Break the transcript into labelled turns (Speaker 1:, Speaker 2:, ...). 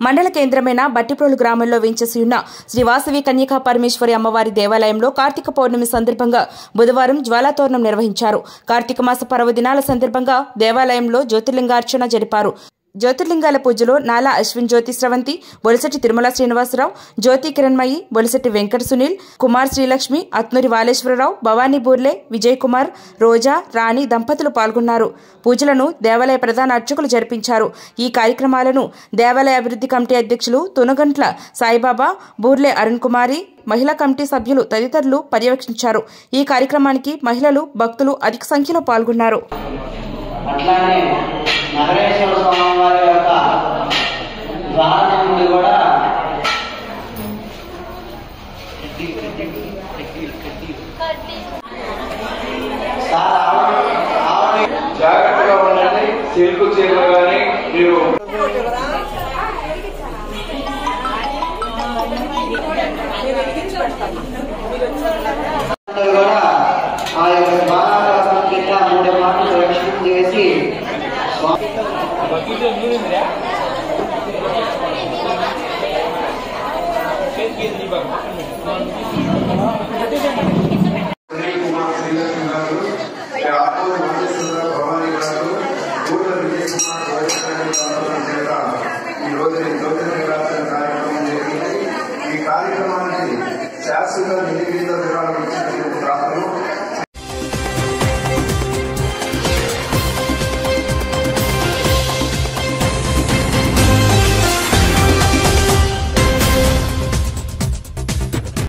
Speaker 1: మండల కేంద్రమైన బట్టిప్రోలు గ్రామంలో వేంచేసి ఉన్న శ్రీ వాసవి కన్యకా పరమేశ్వరి అమ్మవారి దేవాలయంలో కార్తీక పౌర్ణమి సందర్భంగా బుధవారం జ్వాలాతోరణం నిర్వహించారు కార్తీక మాస పర్వదినాల సందర్భంగా దేవాలయంలో జ్యోతిర్లింగార్చన జరిపారు జ్యోతిర్లింగాల పూజలో నాలా అశ్విన్ జ్యోతి స్రవంతి బొలిసెట్టి తిరుమల శ్రీనివాసరావు జ్యోతి కిరణ్మయి బొలిసెట్టి వెంకట సునీల్ కుమార్ శ్రీలక్ష్మి అత్నూరి వాలేశ్వరరావు భవానీ బూర్లే విజయ్ కుమార్ రోజా రాణి దంపతులు పాల్గొన్నారు పూజలను దేవాలయ ప్రధాన అర్చకులు జరిపించారు ఈ కార్యక్రమాలను దేవాలయ అభివృద్ధి కమిటీ అధ్యక్షులు తునగంట్ల సాయిబాబా బూర్లే అరుణ్ కుమారి మహిళా కమిటీ సభ్యులు తదితరులు పర్యవేక్షించారు ఈ కార్యక్రమానికి మహిళలు భక్తులు అధిక సంఖ్యలో పాల్గొన్నారు
Speaker 2: అట్లానే నగరేశ్వర స్వామి వారి యొక్క ద్వారం నుండి కూడా సార్ ఆవిడ ఆవిడ
Speaker 3: జాగ్రత్తగా ఉండండి సిల్క్ చీరలు కానీ మీరు
Speaker 2: అందరూ కూడా ఆ యొక్క బాలాకాశం కింద మూడు మాటలు రక్షణ చేసి స్వామి
Speaker 3: సునీల్ కుమార్ శ్రీలక్ష్మి గారు ఆపూర్ మహేశ్వర భవానీ గారు పూర్వ విజయ్ కుమార్ వైఎస్ఆర్ చేత ఈ రోజు జ్యోతిర్లింగార్చన కార్యక్రమం జరిగింది ఈ కార్యక్రమానికి శాశ్వత నిధి విరాళం ఇచ్చినటువంటి దాతలు